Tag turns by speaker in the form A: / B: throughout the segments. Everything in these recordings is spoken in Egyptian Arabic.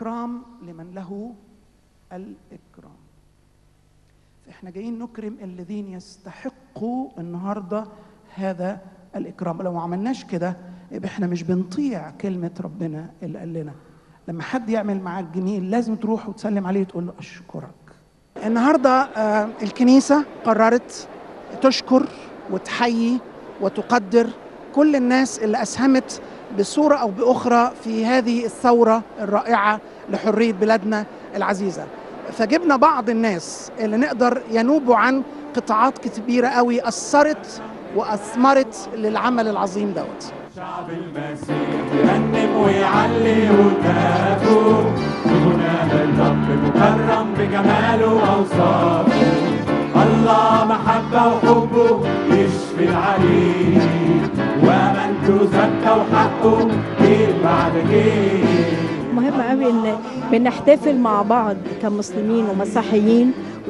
A: الاكرام لمن له الاكرام فاحنا جايين نكرم الذين يستحقوا النهارده هذا الاكرام لو ما عملناش كده يبقى احنا مش بنطيع كلمه ربنا اللي قال لنا لما حد يعمل معاك جميل لازم تروح وتسلم عليه وتقول له اشكرك النهارده آه، الكنيسه قررت تشكر وتحيي وتقدر كل الناس اللي اسهمت بصوره او باخرى في هذه الثوره الرائعه لحريه بلادنا العزيزه فجبنا بعض الناس اللي نقدر ينوبوا عن قطاعات كبيره قوي اثرت واثمرت للعمل العظيم دوت
B: شعب المسيح يرنم ويعلي هتافه هنا الرب مكرم بجماله واوصافه الله محبة وحبه يشفي العليل ومن تزكى وحقه جيل بعد جيل
C: مهم قوي ان بنحتفل مع بعض كمسلمين ومسيحيين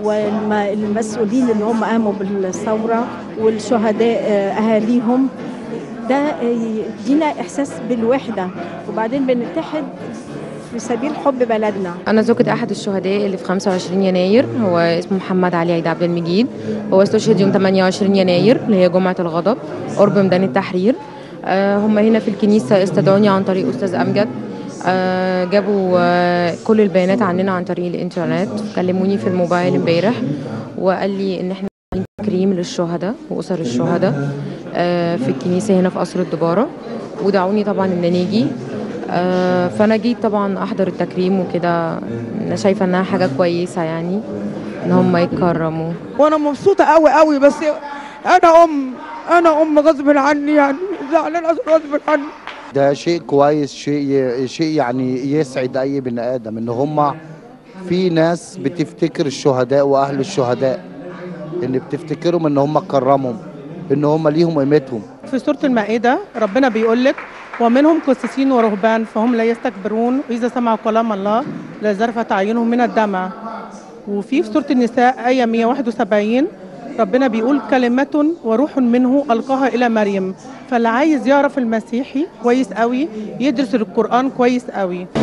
C: والمسؤولين اللي هم قاموا بالثوره والشهداء آه، اهاليهم ده آه، يدينا احساس بالوحده وبعدين بنتحد في سبيل حب بلدنا
D: أنا زوجة أحد الشهداء اللي في 25 يناير هو اسمه محمد علي عيد عبد المجيد هو استشهد يوم 28 يناير اللي هي جمعة الغضب قرب ميدان التحرير آه، هم هنا في الكنيسة استدعوني عن طريق أستاذ أمجد آه، جابوا آه، كل البيانات عننا عن طريق الإنترنت كلموني في الموبايل امبارح وقال لي إن إحنا عاملين تكريم للشهداء وأسر الشهداء آه، في الكنيسة هنا في قصر الدبارة ودعوني طبعا إن نيجي آه، فانا جيت طبعا احضر التكريم وكده انا شايفه انها حاجه كويسه يعني ان هم يتكرموا
E: وانا مبسوطه قوي قوي بس انا ام انا ام غصب عني يعني زعلانه غصب عني
F: ده شيء كويس شيء شيء يعني يسعد اي بني ادم ان هم في ناس بتفتكر الشهداء واهل الشهداء ان بتفتكرهم ان هم كرمهم ان هم ليهم قيمتهم
E: في سوره المائده ربنا بيقول لك ومنهم قسيسين ورهبان فهم لا يستكبرون واذا سمعوا كلام الله لا زرفت اعينهم من الدمع وفي في سوره النساء ايه 171 ربنا بيقول كلمة وروح منه ألقاها إلى مريم فاللي عايز يعرف المسيحي كويس قوي يدرس القرآن كويس قوي
B: لك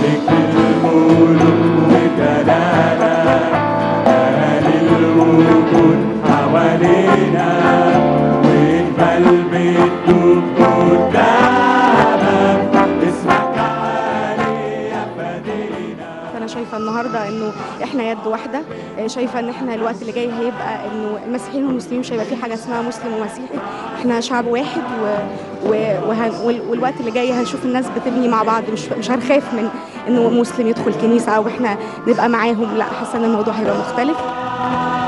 B: الملك والجلالة أهل الوجود حوالينا والقلب يدوب قدامك اسمك عالي يا فدينا
G: فانا شايفه النهارده انه احنا يد واحده آه، شايفه ان احنا الوقت اللي جاي هيبقى انه المسيحيين والمسلمين مش هيبقى في حاجه اسمها مسلم ومسيحي احنا شعب واحد و... و... وهن... وال- والوقت اللي جاي هنشوف الناس بتبني مع بعض مش مش هنخاف من انه مسلم يدخل كنيسه او احنا نبقى معاهم لا حاسه ان الموضوع هيبقى مختلف